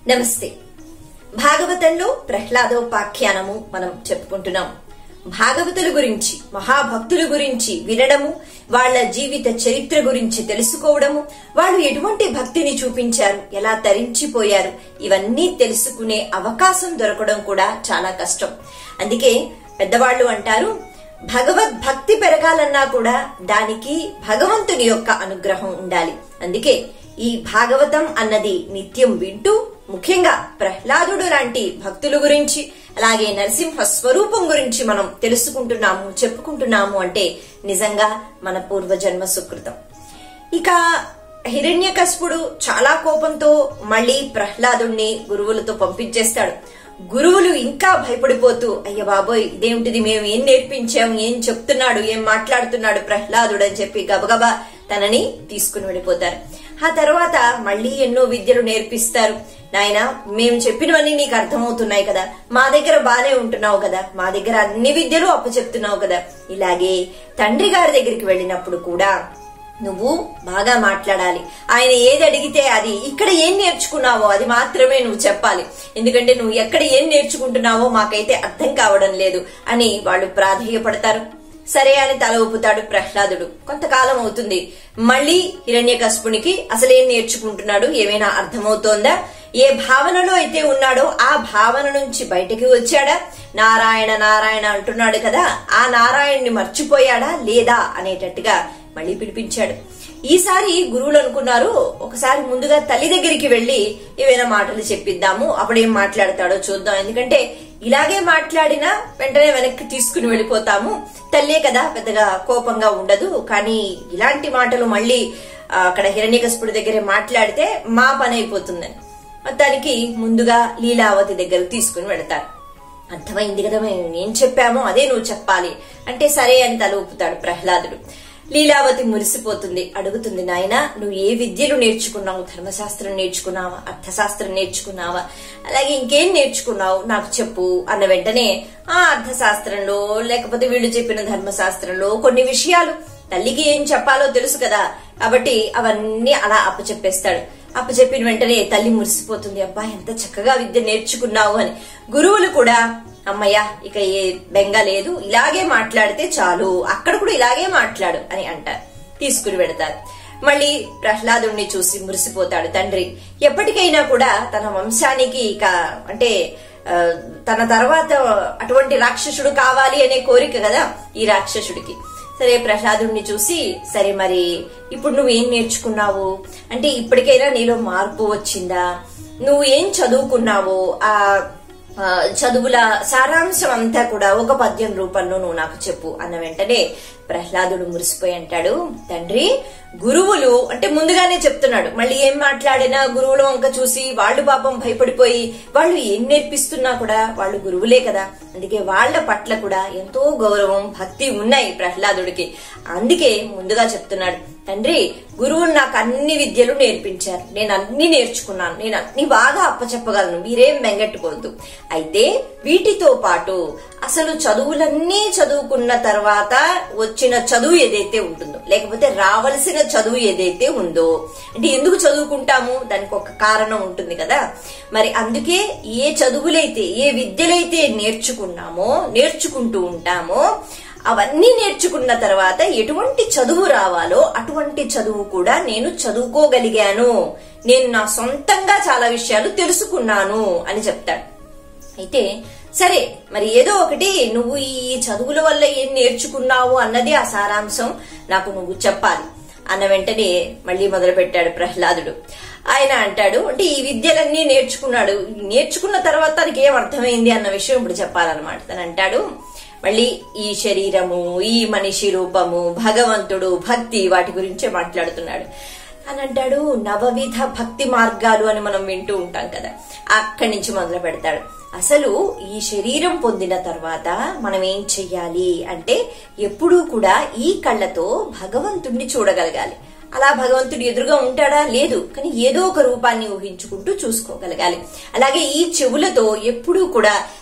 నమస్తే భాగవతంలో ప్రహ్లాదోపాఖ్యానము మనం చెప్పుకుంటున్నాం భాగవతుల గురించి మహాభక్తుల గురించి వినడము వాళ్ళ జీవిత చరిత్ర గురించి తెలుసుకోవడము వాళ్ళు ఎటువంటి భక్తిని చూపించారు ఎలా తరించిపోయారు ఇవన్నీ తెలుసుకునే అవకాశం దొరకడం కూడా చాలా కష్టం అందుకే పెద్దవాళ్ళు అంటారు భగవద్భక్తి పెరగాలన్నా కూడా దానికి భగవంతుని యొక్క అనుగ్రహం ఉండాలి అందుకే ఈ భాగవతం అన్నది నిత్యం వింటూ ముఖ్యంగా ప్రహ్లాదుడు లాంటి భక్తుల గురించి అలాగే నరసింహ స్వరూపం గురించి మనం తెలుసుకుంటున్నాము చెప్పుకుంటున్నాము అంటే నిజంగా మన పూర్వజన్మ సుకృతం ఇక హిరణ్యకశిపుడు చాలా కోపంతో మళ్ళీ ప్రహ్లాదుణ్ణి గురువులతో పంపించేస్తాడు గురువులు ఇంకా భయపడిపోతూ అయ్య బాబోయ్ ఇదేమిటిది మేము ఏం నేర్పించాం ఏం చెప్తున్నాడు ఏం మాట్లాడుతున్నాడు ప్రహ్లాదుడు అని చెప్పి గబగబా తనని తీసుకుని వెళ్ళిపోతారు ఆ తర్వాత మళ్ళీ ఎన్నో విద్యలు నేర్పిస్తారు నాయన మేము చెప్పినవన్నీ నీకు అర్థమవుతున్నాయి కదా మా దగ్గర బానే ఉంటున్నావు కదా మా దగ్గర అన్ని విద్యలు అప్పచెప్తున్నావు కదా ఇలాగే తండ్రి గారి దగ్గరికి వెళ్ళినప్పుడు కూడా నువ్వు బాగా మాట్లాడాలి ఆయన ఏది అడిగితే అది ఇక్కడ ఏం నేర్చుకున్నావో అది మాత్రమే నువ్వు చెప్పాలి ఎందుకంటే నువ్వు ఎక్కడ ఏం నేర్చుకుంటున్నావో మాకైతే అర్థం కావడం లేదు అని వాళ్ళు ప్రాధేయపడతారు సరే అని తల ఊపుతాడు ప్రహ్లాదుడు కొంతకాలం అవుతుంది మళ్ళీ హిరణ్యకశిపునికి అసలేం నేర్చుకుంటున్నాడు ఏమైనా అర్థమవుతోందా ఏ భావనలో అయితే ఉన్నాడో ఆ భావన నుంచి బయటకి వచ్చాడా నారాయణ నారాయణ అంటున్నాడు కదా ఆ నారాయణ్ణి మర్చిపోయాడా లేదా అనేటట్టుగా మళ్ళీ పిలిపించాడు ఈసారి గురువులు అనుకున్నారు ఒకసారి ముందుగా తల్లి దగ్గరికి వెళ్లి ఏవైనా మాటలు చెప్పిద్దాము అప్పుడేం మాట్లాడతాడో చూద్దాం ఎందుకంటే ఇలాగే మాట్లాడినా వెంటనే వెనక్కి తీసుకుని వెళ్ళిపోతాము తల్లే కదా పెద్దగా కోపంగా ఉండదు కానీ ఇలాంటి మాటలు మళ్ళీ ఆ, అక్కడ హిరణ్యకశిపుడి దగ్గరే మాట్లాడితే మా పని అయిపోతుందని మొత్తానికి ముందుగా లీలావతి దగ్గర తీసుకుని వెళతారు అర్థమైంది కదా మేము ఏం చెప్పామో అదే నువ్వు చెప్పాలి అంటే సరే అని తల ఊపుతాడు ప్రహ్లాదుడు లీలావతి మురిసిపోతుంది అడుగుతుంది నాయన నువ్వు ఏ విద్యలు నేర్చుకున్నావు ధర్మశాస్త్రం నేర్చుకున్నావా అర్థశాస్త్రం నేర్చుకున్నావా అలాగే ఇంకేం నేర్చుకున్నావు నాకు చెప్పు అన్న వెంటనే ఆ అర్థశాస్త్రంలో లేకపోతే వీళ్ళు చెప్పిన ధర్మశాస్త్రంలో కొన్ని విషయాలు తల్లికి ఏం చెప్పాలో తెలుసు కదా కాబట్టి అవన్నీ అలా అప్పచెప్పేస్తాడు అప్పచెప్పిన వెంటనే తల్లి మురిసిపోతుంది అబ్బా ఎంత చక్కగా విద్య నేర్చుకున్నావు అని గురువులు కూడా అమ్మయ్య ఇక ఏ బెంగ లేదు ఇలాగే మాట్లాడితే చాలు అక్కడ కూడా ఇలాగే మాట్లాడు అని అంటారు తీసుకుని వెడతారు మళ్ళీ ప్రహ్లాదుణ్ణి చూసి మురిసిపోతాడు తండ్రి ఎప్పటికైనా కూడా తన వంశానికి ఇక అంటే ఆ, తన తర్వాత అటువంటి రాక్షసుడు కావాలి అనే కోరిక కదా ఈ రాక్షసుడికి సరే ప్రహ్లాదుడిని చూసి సరే మరి ఇప్పుడు నువ్వేం నేర్చుకున్నావు అంటే ఇప్పటికైనా నీలో మార్పు వచ్చిందా నువ్వు ఏం చదువుకున్నావో ఆ ఆ, చదువుల సారాంశం అంతా కూడా ఒక పద్యం రూపంలో నువ్వు నాకు చెప్పు అన్న వెంటనే ప్రహ్లాదుడు మురిసిపోయి అంటాడు తండ్రి గురువులు అంటే ముందుగానే చెప్తున్నాడు మళ్ళీ ఏం మాట్లాడినా గురువుల వంక చూసి వాళ్ళు పాపం భయపడిపోయి వాళ్ళు ఏం నేర్పిస్తున్నా కూడా వాళ్ళు గురువులే కదా అందుకే వాళ్ళ పట్ల కూడా ఎంతో గౌరవం భక్తి ఉన్నాయి ప్రహ్లాదుడికి అందుకే ముందుగా చెప్తున్నాడు తండ్రి గురువులు నాకు అన్ని విద్యలు నేర్పించారు నేను అన్ని నేర్చుకున్నాను నేను అన్ని బాగా అప్పచెప్పగలను మీరేం బెంగట్టుకోవద్దు అయితే వీటితో పాటు అసలు చదువులన్నీ చదువుకున్న తర్వాత వచ్చిన చదువు ఏదైతే ఉంటుందో లేకపోతే రావలసిన చదువు ఏదైతే ఉందో అంటే ఎందుకు చదువుకుంటాము దానికి ఒక కారణం ఉంటుంది కదా మరి అందుకే ఏ చదువులైతే ఏ విద్యలైతే నేర్చుకున్నామో నేర్చుకుంటూ ఉంటామో అవన్నీ నేర్చుకున్న తర్వాత ఎటువంటి చదువు రావాలో అటువంటి చదువు కూడా నేను చదువుకోగలిగాను నేను నా సొంతంగా చాలా విషయాలు తెలుసుకున్నాను అని చెప్తాడు అయితే సరే మరి ఏదో ఒకటి నువ్వు ఈ చదువుల వల్ల ఏం నేర్చుకున్నావు అన్నది ఆ సారాంశం నాకు నువ్వు చెప్పాలి అన్న వెంటనే మళ్ళీ మొదలు పెట్టాడు ప్రహ్లాదుడు ఆయన అంటాడు అంటే ఈ విద్యలన్నీ నేర్చుకున్నాడు నేర్చుకున్న తర్వాత తనకి ఏం అర్థమైంది అన్న విషయం ఇప్పుడు చెప్పాలన్నమాట తను అంటాడు మళ్ళీ ఈ శరీరము ఈ మనిషి రూపము భగవంతుడు భక్తి వాటి గురించే మాట్లాడుతున్నాడు అని అంటాడు నవవిధ భక్తి మార్గాలు అని మనం వింటూ ఉంటాం కదా అక్కడి నుంచి మొదలు పెడతాడు అసలు ఈ శరీరం పొందిన తర్వాత మనం ఏం చెయ్యాలి అంటే ఎప్పుడూ కూడా ఈ కళ్ళతో భగవంతుణ్ణి చూడగలగాలి అలా భగవంతుడు ఎదురుగా ఉంటాడా లేదు కానీ ఏదో ఒక రూపాన్ని ఊహించుకుంటూ చూసుకోగలగాలి అలాగే ఈ చెవులతో ఎప్పుడూ కూడా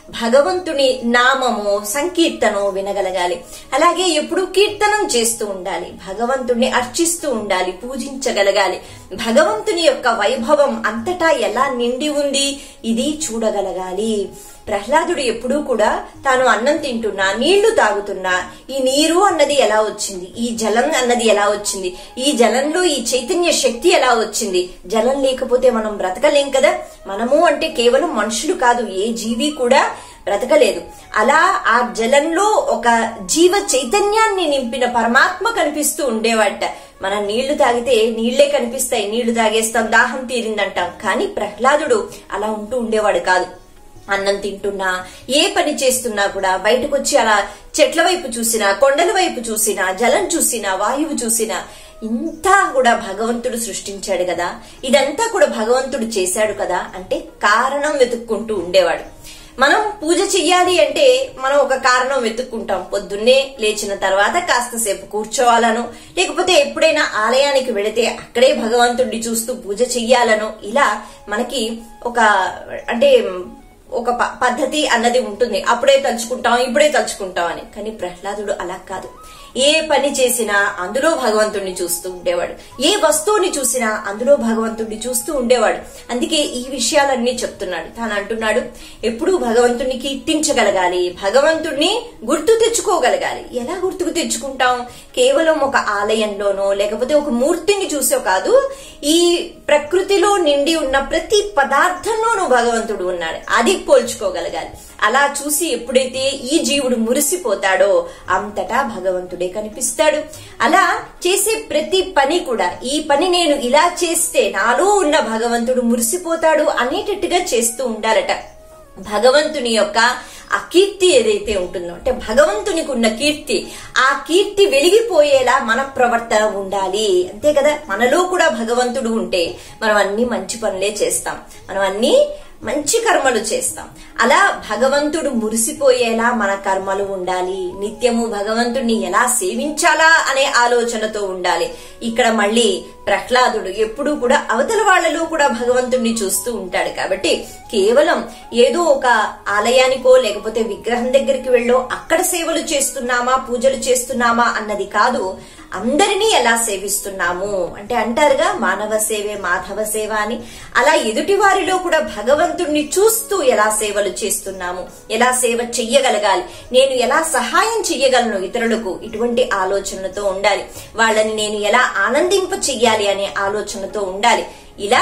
భగవంతుని నామము సంకీర్తనం వినగలగాలి అలాగే ఎప్పుడు కీర్తనం చేస్తూ ఉండాలి భగవంతుణ్ణి అర్చిస్తూ ఉండాలి పూజించగలగాలి భగవంతుని యొక్క వైభవం అంతటా ఎలా నిండి ఉంది ఇది చూడగలగాలి ప్రహ్లాదుడు ఎప్పుడూ కూడా తాను అన్నం తింటున్నా నీళ్లు తాగుతున్నా ఈ నీరు అన్నది ఎలా వచ్చింది ఈ జలం అన్నది ఎలా వచ్చింది ఈ జలంలో ఈ చైతన్య శక్తి ఎలా వచ్చింది జలం లేకపోతే మనం బ్రతకలేం కదా మనము అంటే కేవలం మనుషులు కాదు ఏ జీవి కూడా బ్రతకలేదు అలా ఆ జలంలో ఒక జీవ చైతన్యాన్ని నింపిన పరమాత్మ కనిపిస్తూ ఉండేవాట మనం నీళ్లు తాగితే నీళ్లే కనిపిస్తాయి నీళ్లు తాగేస్తాం దాహం తీరిందంటాం కానీ ప్రహ్లాదుడు అలా ఉంటూ ఉండేవాడు కాదు అన్నం తింటున్నా ఏ పని చేస్తున్నా కూడా బయటకు వచ్చి అలా చెట్ల వైపు చూసినా కొండల వైపు చూసినా జలం చూసినా వాయువు చూసినా ఇంతా కూడా భగవంతుడు సృష్టించాడు కదా ఇదంతా కూడా భగవంతుడు చేశాడు కదా అంటే కారణం వెతుక్కుంటూ ఉండేవాడు మనం పూజ చెయ్యాలి అంటే మనం ఒక కారణం వెతుక్కుంటాం పొద్దున్నే లేచిన తర్వాత కాస్త సేపు కూర్చోవాలను లేకపోతే ఎప్పుడైనా ఆలయానికి వెళితే అక్కడే భగవంతుడిని చూస్తూ పూజ చెయ్యాలను ఇలా మనకి ఒక అంటే ఒక ప- పద్ధతి అన్నది ఉంటుంది అప్పుడే తలుచుకుంటాం ఇప్పుడే తలుచుకుంటాం అని కానీ ప్రహ్లాదుడు అలా కాదు ఏ పని చేసినా అందులో భగవంతుడిని చూస్తూ ఉండేవాడు ఏ వస్తువుని చూసినా అందులో భగవంతుడిని చూస్తూ ఉండేవాడు అందుకే ఈ విషయాలన్నీ చెప్తున్నాడు తాను అంటున్నాడు ఎప్పుడూ భగవంతుడిని కీర్తించగలగాలి భగవంతుడిని గుర్తు తెచ్చుకోగలగాలి ఎలా గుర్తుకు తెచ్చుకుంటాం కేవలం ఒక ఆలయంలోనో లేకపోతే ఒక మూర్తిని చూసో కాదు ఈ ప్రకృతిలో నిండి ఉన్న ప్రతి పదార్థంలోనూ భగవంతుడు ఉన్నాడు అది పోల్చుకోగలగాలి అలా చూసి ఎప్పుడైతే ఈ జీవుడు మురిసిపోతాడో అంతటా భగవంతుడే కనిపిస్తాడు అలా చేసే ప్రతి పని కూడా ఈ పని నేను ఇలా చేస్తే నాలో ఉన్న భగవంతుడు మురిసిపోతాడు అనేటట్టుగా చేస్తూ ఉండాలట భగవంతుని యొక్క ఆ కీర్తి ఏదైతే ఉంటుందో అంటే భగవంతునికి ఉన్న కీర్తి ఆ కీర్తి వెలిగిపోయేలా మన ప్రవర్తన ఉండాలి అంతే కదా మనలో కూడా భగవంతుడు ఉంటే మనం అన్ని మంచి పనులే చేస్తాం మనం అన్ని మంచి కర్మలు చేస్తాం అలా భగవంతుడు మురిసిపోయేలా మన కర్మలు ఉండాలి నిత్యము భగవంతుడిని ఎలా సేవించాలా అనే ఆలోచనతో ఉండాలి ఇక్కడ మళ్ళీ ప్రహ్లాదుడు ఎప్పుడూ కూడా అవతల వాళ్ళలో కూడా భగవంతుడిని చూస్తూ ఉంటాడు కాబట్టి కేవలం ఏదో ఒక ఆలయానికో లేకపోతే విగ్రహం దగ్గరికి వెళ్ళో అక్కడ సేవలు చేస్తున్నామా పూజలు చేస్తున్నామా అన్నది కాదు అందరినీ ఎలా సేవిస్తున్నాము అంటే అంటారుగా మానవ సేవే మాధవ సేవ అని అలా ఎదుటి వారిలో కూడా భగవంతుణ్ణి చూస్తూ ఎలా సేవలు చేస్తున్నాము ఎలా సేవ చెయ్యగలగాలి నేను ఎలా సహాయం చెయ్యగలను ఇతరులకు ఇటువంటి ఆలోచనలతో ఉండాలి వాళ్ళని నేను ఎలా ఆనందింప చెయ్యాలి అనే ఆలోచనతో ఉండాలి ఇలా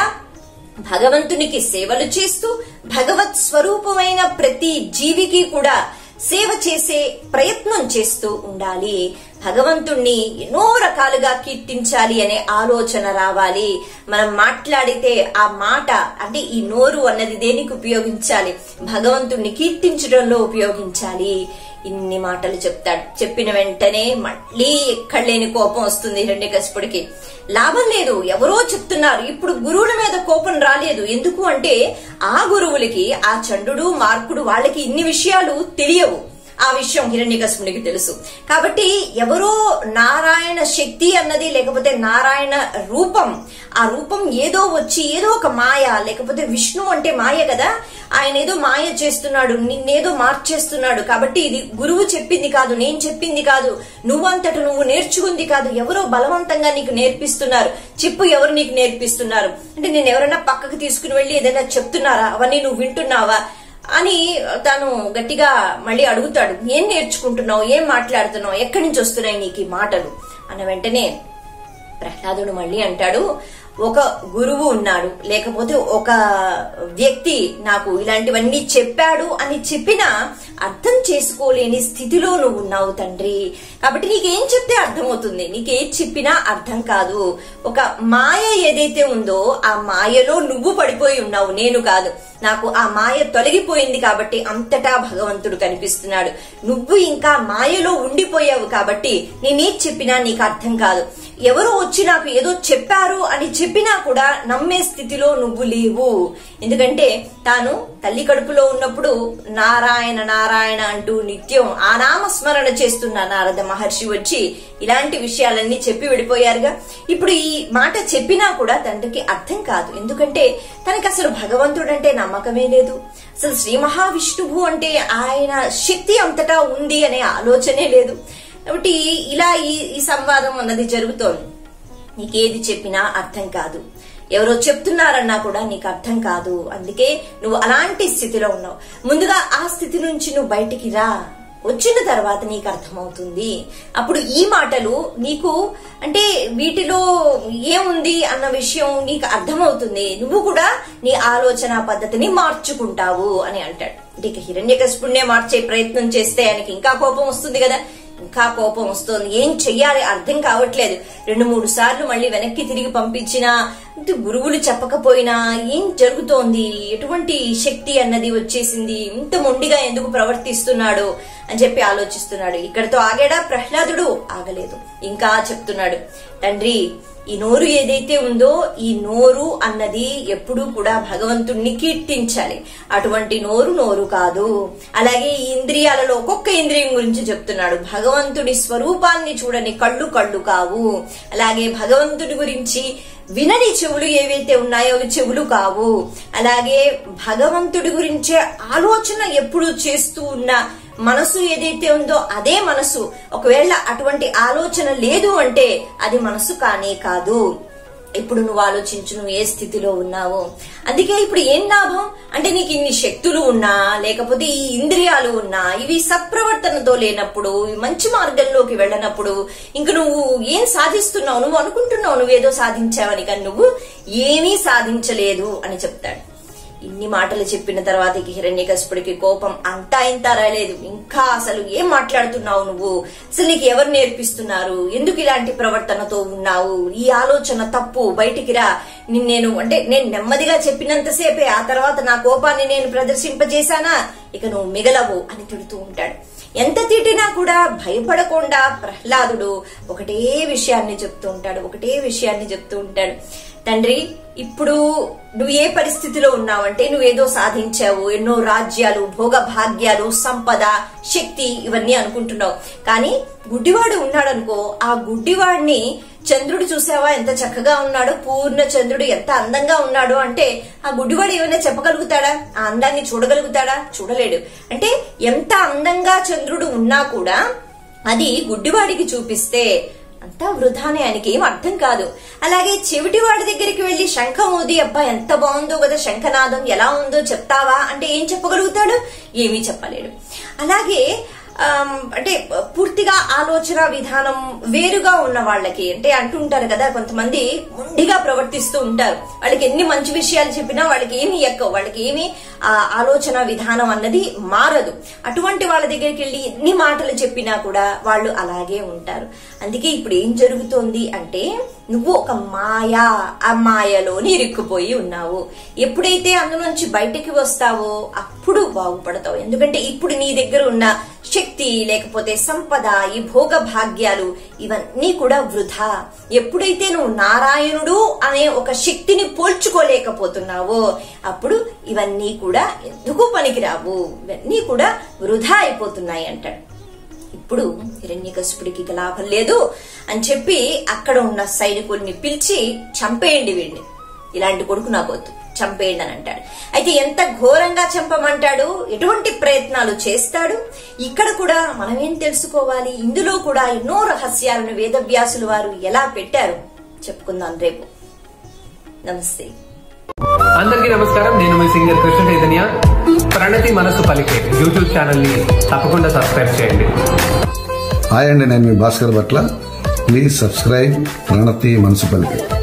భగవంతునికి సేవలు చేస్తూ భగవత్ స్వరూపమైన ప్రతి జీవికి కూడా సేవ చేసే ప్రయత్నం చేస్తూ ఉండాలి భగవంతుణ్ణి ఎన్నో రకాలుగా కీర్తించాలి అనే ఆలోచన రావాలి మనం మాట్లాడితే ఆ మాట అంటే ఈ నోరు అన్నది దేనికి ఉపయోగించాలి భగవంతుణ్ణి కీర్తించడంలో ఉపయోగించాలి ఇన్ని మాటలు చెప్తాడు చెప్పిన వెంటనే మళ్ళీ ఎక్కడ లేని కోపం వస్తుంది హిరణ్యకశిపుడికి లాభం లేదు ఎవరో చెప్తున్నారు ఇప్పుడు గురువుల మీద కోపం రాలేదు ఎందుకు అంటే ఆ గురువులకి ఆ చండు మార్కుడు వాళ్ళకి ఇన్ని విషయాలు తెలియవు ఆ విషయం హిరణ్యకశిపునికి తెలుసు కాబట్టి ఎవరో నారాయణ శక్తి అన్నది లేకపోతే నారాయణ రూపం ఆ రూపం ఏదో వచ్చి ఏదో ఒక మాయ లేకపోతే విష్ణు అంటే మాయ కదా ఆయన ఏదో మాయ చేస్తున్నాడు నిన్నేదో మార్చేస్తున్నాడు కాబట్టి ఇది గురువు చెప్పింది కాదు నేను చెప్పింది కాదు నువ్వంతట నువ్వు నేర్చుకుంది కాదు ఎవరో బలవంతంగా నీకు నేర్పిస్తున్నారు చెప్పు ఎవరు నీకు నేర్పిస్తున్నారు అంటే నేను ఎవరైనా పక్కకు తీసుకుని వెళ్ళి ఏదైనా చెప్తున్నారా అవన్నీ నువ్వు వింటున్నావా అని తాను గట్టిగా మళ్ళీ అడుగుతాడు ఏం నేర్చుకుంటున్నావు ఏం మాట్లాడుతున్నావు ఎక్కడి నుంచి వస్తున్నాయి నీకు ఈ మాటలు అన్న వెంటనే ప్రహ్లాదుడు మళ్ళీ అంటాడు ఒక గురువు ఉన్నాడు లేకపోతే ఒక వ్యక్తి నాకు ఇలాంటివన్నీ చెప్పాడు అని చెప్పినా అర్థం చేసుకోలేని స్థితిలో నువ్వు ఉన్నావు తండ్రి కాబట్టి నీకేం చెప్తే అర్థమవుతుంది నీకేం చెప్పినా అర్థం కాదు ఒక మాయ ఏదైతే ఉందో ఆ మాయలో నువ్వు పడిపోయి ఉన్నావు నేను కాదు నాకు ఆ మాయ తొలగిపోయింది కాబట్టి అంతటా భగవంతుడు కనిపిస్తున్నాడు నువ్వు ఇంకా మాయలో ఉండిపోయావు కాబట్టి నేనేం చెప్పినా నీకు అర్థం కాదు ఎవరో వచ్చి నాకు ఏదో చెప్పారు అని చెప్పినా కూడా నమ్మే స్థితిలో నువ్వు లేవు ఎందుకంటే తాను తల్లి కడుపులో ఉన్నప్పుడు నారాయణ నారాయణ అంటూ నిత్యం ఆ నామస్మరణ చేస్తున్న నారద మహర్షి వచ్చి ఇలాంటి విషయాలన్నీ చెప్పి వెళ్ళిపోయారుగా ఇప్పుడు ఈ మాట చెప్పినా కూడా తండ్రికి అర్థం కాదు ఎందుకంటే తనకి అసలు భగవంతుడంటే నమ్మకమే లేదు అసలు శ్రీ మహావిష్ణువు అంటే ఆయన శక్తి అంతటా ఉంది అనే ఆలోచనే లేదు కాబట్టి ఇలా ఈ ఈ సంవాదం అన్నది జరుగుతోంది నీకేది చెప్పినా అర్థం కాదు ఎవరో చెప్తున్నారన్నా కూడా నీకు అర్థం కాదు అందుకే నువ్వు అలాంటి స్థితిలో ఉన్నావు ముందుగా ఆ స్థితి నుంచి నువ్వు బయటికి రా వచ్చిన తర్వాత నీకు అర్థమవుతుంది అప్పుడు ఈ మాటలు నీకు అంటే వీటిలో ఏముంది అన్న విషయం నీకు అర్థమవుతుంది నువ్వు కూడా నీ ఆలోచన పద్ధతిని మార్చుకుంటావు అని అంటాడు అంటే ఇక హిరణ్యకశిపుణ్ణే మార్చే ప్రయత్నం చేస్తే ఆయనకి ఇంకా కోపం వస్తుంది కదా ఇంకా కోపం వస్తుంది ఏం చెయ్యాలి అర్థం కావట్లేదు రెండు మూడు సార్లు మళ్ళీ వెనక్కి తిరిగి పంపించినా అంటే గురువులు చెప్పకపోయినా ఏం జరుగుతోంది ఎటువంటి శక్తి అన్నది వచ్చేసింది ఇంత మొండిగా ఎందుకు ప్రవర్తిస్తున్నాడు అని చెప్పి ఆలోచిస్తున్నాడు ఇక్కడితో ఆగాడా ప్రహ్లాదుడు ఆగలేదు ఇంకా చెప్తున్నాడు తండ్రి ఈ నోరు ఏదైతే ఉందో ఈ నోరు అన్నది ఎప్పుడూ కూడా భగవంతుణ్ణి కీర్తించాలి అటువంటి నోరు నోరు కాదు అలాగే ఈ ఇంద్రియాలలో ఒక్కొక్క ఇంద్రియం గురించి చెప్తున్నాడు భగవంతుడి స్వరూపాన్ని చూడని కళ్ళు కళ్ళు కావు అలాగే భగవంతుడి గురించి వినని చెవులు ఏవైతే ఉన్నాయో అవి చెవులు కావు అలాగే భగవంతుడి గురించే ఆలోచన ఎప్పుడు చేస్తూ ఉన్న మనసు ఏదైతే ఉందో అదే మనసు ఒకవేళ అటువంటి ఆలోచన లేదు అంటే అది మనసు కానే కాదు ఇప్పుడు నువ్వు ఆలోచించు నువ్వు ఏ స్థితిలో ఉన్నావో అందుకే ఇప్పుడు ఏం లాభం అంటే నీకు ఇన్ని శక్తులు ఉన్నా లేకపోతే ఈ ఇంద్రియాలు ఉన్నా ఇవి సత్ప్రవర్తనతో లేనప్పుడు ఇవి మంచి మార్గంలోకి వెళ్ళనప్పుడు ఇంక నువ్వు ఏం సాధిస్తున్నావు నువ్వు అనుకుంటున్నావు నువ్వేదో సాధించావని కానీ నువ్వు ఏమీ సాధించలేదు అని చెప్తాడు ఇన్ని మాటలు చెప్పిన తర్వాత ఇక హిరణ్యకశిపుడికి కోపం అంతా ఇంత రాలేదు ఇంకా అసలు ఏం మాట్లాడుతున్నావు నువ్వు అసలు నీకు ఎవరు నేర్పిస్తున్నారు ఎందుకు ఇలాంటి ప్రవర్తనతో ఉన్నావు ఈ ఆలోచన తప్పు బయటికి రా నిన్ను నేను అంటే నేను నెమ్మదిగా చెప్పినంతసేపే ఆ తర్వాత నా కోపాన్ని నేను ప్రదర్శింపజేశానా ఇక నువ్వు మిగలవు అని తిడుతూ ఉంటాడు ఎంత తిట్టినా కూడా భయపడకుండా ప్రహ్లాదుడు ఒకటే విషయాన్ని చెప్తూ ఉంటాడు ఒకటే విషయాన్ని చెప్తూ ఉంటాడు తండ్రి ఇప్పుడు నువ్వు ఏ పరిస్థితిలో ఉన్నావంటే నువ్వేదో సాధించావు ఎన్నో రాజ్యాలు భోగ భాగ్యాలు సంపద శక్తి ఇవన్నీ అనుకుంటున్నావు కానీ గుడ్డివాడు ఉన్నాడనుకో ఆ గుడ్డివాడిని చంద్రుడు చూసావా ఎంత చక్కగా ఉన్నాడు పూర్ణ చంద్రుడు ఎంత అందంగా ఉన్నాడు అంటే ఆ గుడ్డివాడు ఏమైనా చెప్పగలుగుతాడా ఆ అందాన్ని చూడగలుగుతాడా చూడలేడు అంటే ఎంత అందంగా చంద్రుడు ఉన్నా కూడా అది గుడ్డివాడికి చూపిస్తే అంతా వృధానే ఆయనకి ఏం అర్థం కాదు అలాగే చెవిటి వాడి దగ్గరికి వెళ్లి శంఖం ఊది అబ్బా ఎంత బాగుందో కదా శంఖనాదం ఎలా ఉందో చెప్తావా అంటే ఏం చెప్పగలుగుతాడు ఏమీ చెప్పలేడు అలాగే ఆమ్, అంటే పూర్తిగా ఆలోచన విధానం వేరుగా ఉన్న వాళ్ళకి అంటే అంటుంటారు కదా కొంతమంది మొండిగా ప్రవర్తిస్తూ ఉంటారు వాళ్ళకి ఎన్ని మంచి విషయాలు చెప్పినా వాళ్ళకి ఏమి ఎక్కవు వాళ్ళకి ఏమి ఆ ఆలోచన విధానం అన్నది మారదు అటువంటి వాళ్ళ దగ్గరికి వెళ్ళి ఎన్ని మాటలు చెప్పినా కూడా వాళ్ళు అలాగే ఉంటారు అందుకే ఇప్పుడు ఏం జరుగుతోంది అంటే నువ్వు ఒక మాయా ఆ మాయలోని ఇరుక్కుపోయి ఉన్నావు ఎప్పుడైతే అందులోంచి బయటికి వస్తావో అప్పుడు బాగుపడతావు ఎందుకంటే ఇప్పుడు నీ దగ్గర ఉన్న శక్తి లేకపోతే సంపద ఈ భోగ భాగ్యాలు ఇవన్నీ కూడా వృధా ఎప్పుడైతే నువ్వు నారాయణుడు అనే ఒక శక్తిని పోల్చుకోలేకపోతున్నావో అప్పుడు ఇవన్నీ కూడా ఎందుకు పనికిరావు ఇవన్నీ కూడా వృధా అయిపోతున్నాయి అంటాడు ఇప్పుడు హిరణ్యకశిపుడికి ఇక లాభం లేదు అని చెప్పి అక్కడ ఉన్న సైనికుల్ని పిలిచి చంపేయండి వీడిని ఇలాంటి కొడుకు నాకు వద్దు చంపేయండి అని అంటాడు అయితే ఎంత ఘోరంగా చంపమంటాడు ఎటువంటి ప్రయత్నాలు చేస్తాడు ఇక్కడ కూడా మనం ఏం తెలుసుకోవాలి ఇందులో కూడా ఎన్నో రహస్యాలను వేదవ్యాసులు వారు ఎలా పెట్టారు చెప్పుకుందాం రేపు నమస్తే అందరికీ నమస్కారం నేను మీ singer Krishna Chaitanya Pranathi Manasu Palike YouTube channel ని తప్పకుండా సబ్స్క్రైబ్ చేయండి హాయ్ అండి నేను మీ భాస్కర్ భట్ల ప్లీజ్ సబ్స్క్రైబ్ ప్రణతి మనసు పలికి